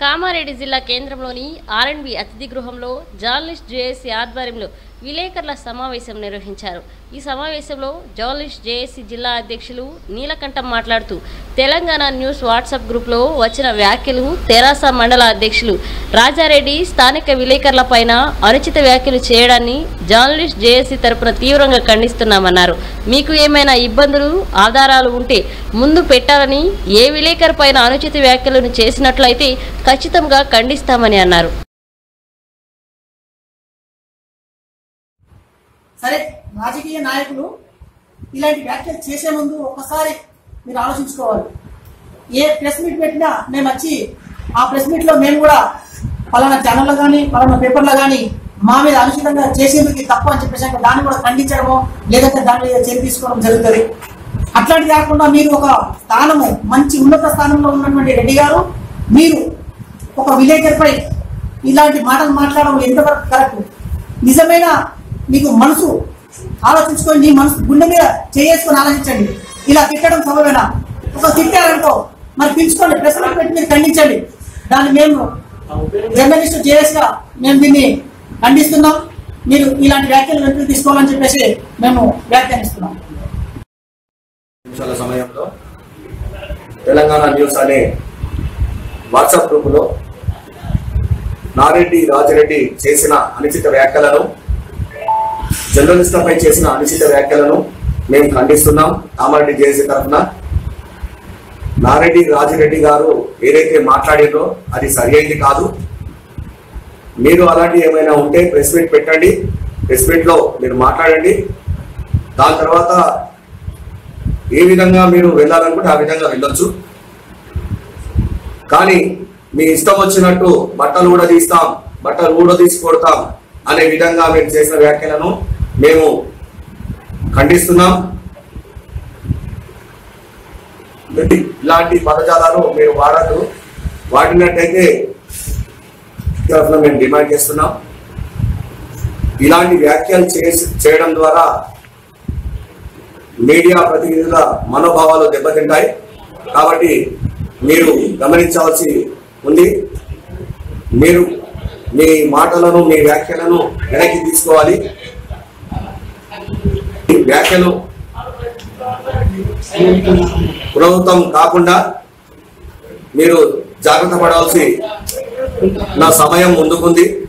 కామారెడ్డి జిల్లా కేంద్రంలోని ఆర్ఎండ్బి అతిథి గృహంలో జర్నలిస్ట్ జేఏసీ ఆధ్వర్యంలో విలేకరుల సమావేశం నిర్వహించారు ఈ సమావేశంలో జర్నలిస్ట్ జేఏసీ జిల్లా అధ్యక్షులు నీలకంఠం మాట్లాడుతూ తెలంగాణ న్యూస్ వాట్సాప్ గ్రూప్లో వచ్చిన వ్యాఖ్యలు తెరాస మండల అధ్యక్షులు రాజారెడ్డి స్థానిక విలేకరులపైన అనుచిత వ్యాఖ్యలు చేయడాన్ని జర్నలిస్ట్ జేఏసీ తరపున తీవ్రంగా ఖండిస్తున్నామన్నారు మీకు ఏమైనా ఇబ్బందులు ఆధారాలు ఉంటే ముందు పెట్టాలని ఏ విలేకరు పైన అనుచిత వ్యాఖ్యలను చేసినట్లయితే ఖచ్చితంగా ఖండిస్తామని అన్నారు సరే రాజకీయ నాయకులు ఇలాంటి వ్యాఖ్యలు చేసే ముందు ఒక్కసారి మీరు ఆలోచించుకోవాలి ఏ ప్రెస్ మీట్ పెట్టినా మేము వచ్చి ఆ ప్రెస్ మీట్ లో మేము కూడా పలానా ఛానల్లో కానీ పలానా పేపర్లో కానీ మా మీద అనుచితంగా చేసేందుకు ఇది తప్పు అని చెప్పేసి అంటే దాన్ని కూడా ఖండించడము లేదంటే దాని మీద చర్య తీసుకోవడం జరుగుతుంది అట్లాంటిది కాకుండా మీరు ఒక స్థానము మంచి ఉన్నత స్థానంలో ఉన్నటువంటి రెడ్డి గారు మీరు ఒక విలేకర్ పై ఇలాంటి మాటలు మాట్లాడడం ఎంతవరకు కరెక్ట్ నిజమైన మీకు మనసు ఆలోచించుకొని నీ మనసు గుండె మీద చేసుకొని ఆలోచించండి ఇలా తిట్టడం సబబేనా ఒక తిట్టారనుకో మరి పిలుచుకోండి ప్రెస్ మీట్ పెట్టి మీరు ఖండించండి దాన్ని మేము జర్నలిస్ట్ జేఎస్ గా మేము దీన్ని ఖండిస్తున్నాం మీరు ఇలాంటి వ్యాఖ్యలు వెంటనే తీసుకోవాలని చెప్పేసి మేము వ్యాఖ్యానిస్తున్నాం నిమిషాల సమయంలో తెలంగాణ న్యూస్ అనే వాట్సాప్ గ్రూపులో నారెడ్డి రాజిరెడ్డి చేసిన అనుచిత వ్యాఖ్యలను జర్నలిస్టులపై చేసిన అనుచిత వ్యాఖ్యలను మేము ఖండిస్తున్నాం కామారెడ్డి జేసీ తరఫున నారెడ్డి రాజిరెడ్డి గారు ఏదైతే మాట్లాడిండ్రో అది సరియైంది కాదు మీరు అలాంటి ఏమైనా ఉంటే ప్రెస్ మీట్ పెట్టండి ప్రెస్ మీట్ లో మీరు మాట్లాడండి దాని తర్వాత ఏ విధంగా మీరు వెళ్ళాలనుకుంటే ఆ విధంగా వెళ్ళొచ్చు కానీ మీ ఇష్టం వచ్చినట్టు బట్టలు కూడా తీస్తాం బట్టలు కూడా తీసి కొడతాం అనే విధంగా మీరు చేసిన వ్యాఖ్యలను మేము ఖండిస్తున్నాం ఇలాంటి పదజాలాలు మీరు వాడద్దు వాడినట్టయితే తరఫున మేము డిమాండ్ చేస్తున్నాం ఇలాంటి వ్యాఖ్యలు చేసి చేయడం ద్వారా మీడియా ప్రతినిధుల మనోభావాలు దెబ్బతింటాయి కాబట్టి మీరు గమనించవలసి ఉంది మీరు మీ మాటలను మీ వ్యాఖ్యలను వెనక్కి తీసుకోవాలి ఈ వ్యాఖ్యలు పునరుద్ధం కాకుండా మీరు జాగ్రత్త పడవలసి నా సమయం ముందుకుంది